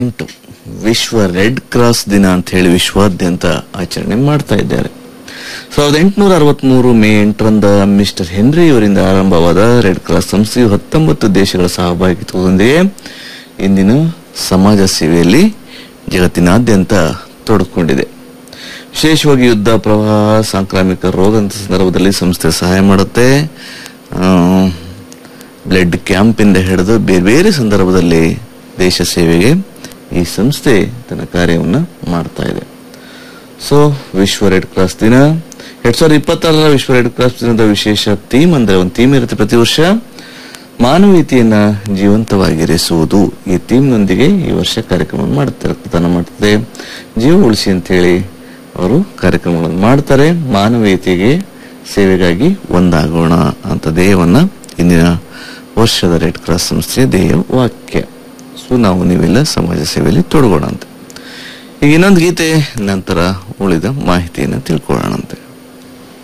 ಎಂಟು ವಿಶ್ವ red cross ದಿನ ಅಂತ ಹೇಳಿ ವಿಶ್ವಾದ್ಯಂತ ಆಚರಣೆ ಮಾಡ್ತಾ ಇದ್ದಾರೆ ಸಾವಿರದ ಎಂಟುನೂರ ಅರವತ್ಮೂರು ಮೇ ಎಂಟರಂದ ಮಿಸ್ಟರ್ ಹೆನ್ರಿ ಅವರಿಂದ ಆರಂಭವಾದ ರೆಡ್ ಕ್ರಾಸ್ ಸಂಸ್ಥೆಯು ಹತ್ತೊಂಬತ್ತು ದೇಶಗಳ ಸಹಭಾಗಿತ್ವದೊಂದಿಗೆ ಇಂದಿನ ಸಮಾಜ ಸೇವೆಯಲ್ಲಿ ಜಗತ್ತಿನಾದ್ಯಂತ ತೊಡಕೊಂಡಿದೆ ವಿಶೇಷವಾಗಿ ಯುದ್ಧ ಪ್ರವಾಹ ಸಾಂಕ್ರಾಮಿಕ ರೋಗದ ಸಂದರ್ಭದಲ್ಲಿ ಸಂಸ್ಥೆ ಸಹಾಯ ಮಾಡುತ್ತೆ ಆ, ಬ್ಲಡ್ ಕ್ಯಾಂಪಿಂದ ಹಿಡಿದು ಬೇರೆ ಬೇರೆ ಸಂದರ್ಭದಲ್ಲಿ ದೇಶ ಸೇವೆಗೆ ಈ ಸಂಸ್ಥೆ ತನ್ನ ಕಾರ್ಯವನ್ನು ಮಾಡ್ತಾ ಇದೆ ಸೊ ವಿಶ್ವ ರೆಡ್ ಕ್ರಾಸ್ ದಿನ ಎರಡ್ ಸಾವಿರದ ಇಪ್ಪತ್ತಾರರ ವಿಶ್ವ ರೆಡ್ ಕ್ರಾಸ್ ದಿನದ ವಿಶೇಷ ಥೀಮ್ ಅಂದ್ರೆ ಒಂದು ಥೀಮ್ ಇರುತ್ತೆ ಪ್ರತಿ ವರ್ಷ ಮಾನವೀಯತೆಯನ್ನ ಜೀವಂತವಾಗಿರಿಸುವುದು ಈ ಥೀಮ್ನೊಂದಿಗೆ ಈ ವರ್ಷ ಕಾರ್ಯಕ್ರಮ ಮಾಡ್ತಾರೆ ರಕ್ತದಾನ ಮಾಡ್ತದೆ ಜೀವ ಉಳಿಸಿ ಅಂತ ಹೇಳಿ ಅವರು ಕಾರ್ಯಕ್ರಮಗಳನ್ನು ಮಾಡ್ತಾರೆ ಮಾನವೀಯತೆಗೆ ಸೇವೆಗಾಗಿ ಒಂದಾಗೋಣ ಅಂತ ಧ್ಯೇಯವನ್ನ ಇಂದಿನ ವರ್ಷದ ರೆಡ್ ಕ್ರಾಸ್ ಸಂಸ್ಥೆಯ ಧ್ಯೇಯ ವಾಕ್ಯ ಸೊ ನಾವು ನೀವೆಲ್ಲ ಸಮಾಜ ಸೇವೆಯಲ್ಲಿ ತೊಡಗೋಣ ಅಂತ ಈಗ ಇನ್ನೊಂದು ಗೀತೆ ನಂತರ ಉಳಿದ ಮಾಹಿತಿಯನ್ನು ತಿಳ್ಕೊಳ್ಳೋಣ ಅಂತ